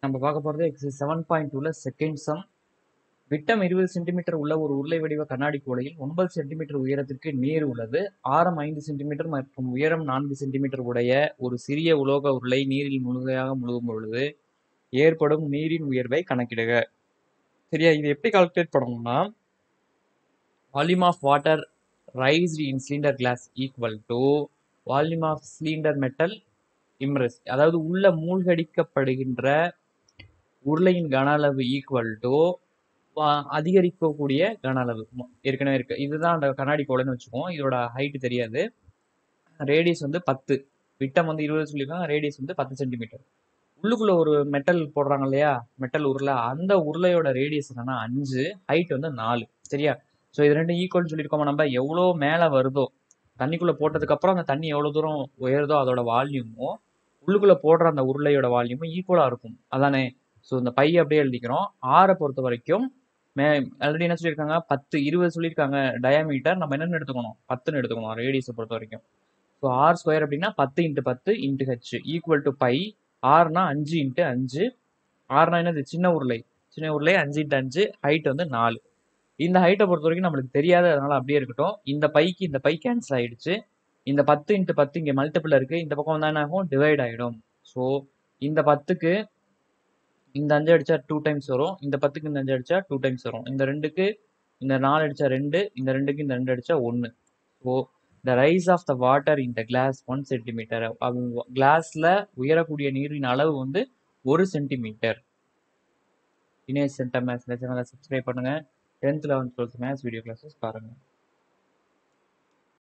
நம்ம பார்க்க போகிறது எக்ஸைஸ் செவன் பாயிண்ட் டூவில் செகண்ட் சம் விட்டம் இருபது சென்டிமீட்டர் உள்ள ஒரு உருளை வடிவ கண்ணாடி கூடையில் ஒன்பது சென்டிமீட்டர் உயரத்திற்கு நீர் உள்ளது ஆரம் ஐந்து சென்டிமீட்டர் மற்றும் உயரம் நான்கு சென்டிமீட்டர் உடைய ஒரு சிறிய உலோக உருளை நீரில் முழுமையாக முழுகும் பொழுது ஏற்படும் நீரின் உயர்வை கணக்கிடுக சரியா இது எப்படி கால்குலேட் பண்ணணும்னா volume of water raised in cylinder glass equal to volume of cylinder metal immerse அதாவது உள்ள மூழ்கடிக்கப்படுகின்ற உருளையின் கன அளவு ஈக்குவல் டு அதிகரிக்கக்கூடிய கன அளவு மொ- ஏற்கனவே இருக்கு இதுதான் அந்த கண்ணாடி கோலைன்னு வச்சுக்குவோம் இதோட ஹைட் தெரியாது ரேடியஸ் வந்து பத்து விட்டம் வந்து இருபது சொல்லியிருக்காங்க ரேடியஸ் வந்து பத்து சென்டிமீட்டர் உள்ளுக்குள்ள ஒரு மெட்டல் போடுறாங்க இல்லையா மெட்டல் உருளை அந்த உருளையோட ரேடியஸ் என்னன்னா அஞ்சு ஹைட் வந்து நாலு சரியா ஸோ இது ரெண்டும் ஈக்குவல்னு சொல்லியிருக்கோமா நம்ம எவ்வளோ மேலே வருதோ தண்ணிக்குள்ள போட்டதுக்கு அப்புறம் அந்த தண்ணி எவ்வளோ தூரம் உயருதோ அதோட வால்யூமும் உள்ளுக்குள்ள போடுற அந்த உருளையோட வால்யூமும் ஈக்குவலா இருக்கும் அதானே ஸோ இந்த பை அப்படியே எழுதிக்கிறோம் ஆரை பொறுத்த வரைக்கும் மே ஆல்ரெடி என்ன சொல்லியிருக்காங்க பத்து இருபது சொல்லியிருக்காங்க டயாமீட்டர் நம்ம என்னென்னு எடுத்துக்கணும் பத்துன்னு எடுத்துக்கணும் ரேடியஸை பொறுத்த வரைக்கும் ஸோ ஆர் ஸ்கொயர் அப்படின்னா பத்து இன்ட்டு பத்து into H equal to pi ஆர்னா அஞ்சு இன்ட்டு அஞ்சு ஆர்னா என்னது சின்ன உருளை சின்ன உருளை அஞ்சு இன்ட்டு அஞ்சு ஹைட் வந்து நாலு இந்த ஹைட்டை பொறுத்த வரைக்கும் நம்மளுக்கு தெரியாது அதனால அப்படியே இருக்கட்டும் இந்த பைக்கு இந்த பை கேன்சல் ஆயிடுச்சு இந்த பத்து இன்ட்டு பத்து இங்கே மல்டிபிள் இருக்கு இந்த பக்கம் வந்து என்ன ஆகும் டிவைட் ஆகிடும் ஸோ இந்த பத்துக்கு இந்த அஞ்சு அடிச்சா டூ டைம்ஸ் வரும் இந்த பத்துக்கு இந்த அஞ்சு அடிச்சா டூ டைம்ஸ் வரும் இந்த ரெண்டுக்கு இந்த நாலு அடிச்சா ரெண்டு இந்த ரெண்டுக்கு இந்த ரெண்டு அடிச்சா ஒன்று so the rise of the water in the glass one centimetre கிளாஸ்ல உயரக்கூடிய நீரின் அளவு வந்து ஒரு சென்டிமீட்டர் இனேஷ் சென்டர் மேத்ஸ் சேனலை சப்ஸ்கிரைப் பண்ணுங்க tenth eleventh twelfth maths video classes பாருங்க